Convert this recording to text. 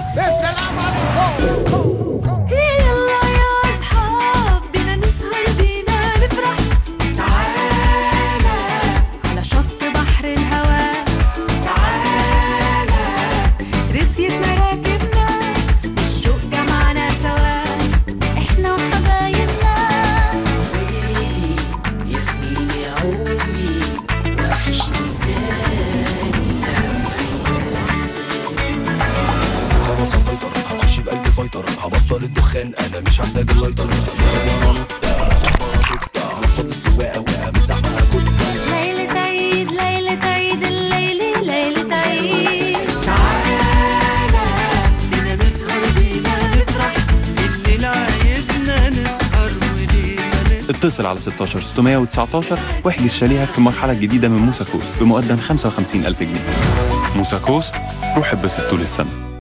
السلام عليكم يلا يا أصحاب بينا نسهر بينا نفرح تعالى على شط بحر الهوى تعالى رسيت مراكبنا الشوق جمعنا سوا احنا وحبايبنا يا سنين يا عمري وحشني خلاص هسيطر هخش بقلب فايتر هبطل الدخان انا مش محتاج اللايتر ورا نقطة هفتح باراشوتة هنفض السواقة وامسح معاها كتة ليلة عيد ليلة عيد الليلة ليلة عيد بينا نسهر بينا نفرح الليل عايزنا نسهر ولينا نسهر اتصل على 16 619 واحجز شاليهك في المرحلة الجديدة من موسى كوست بمقدم 55 ألف جنيه موسى كوست روح اتبسط طول السنة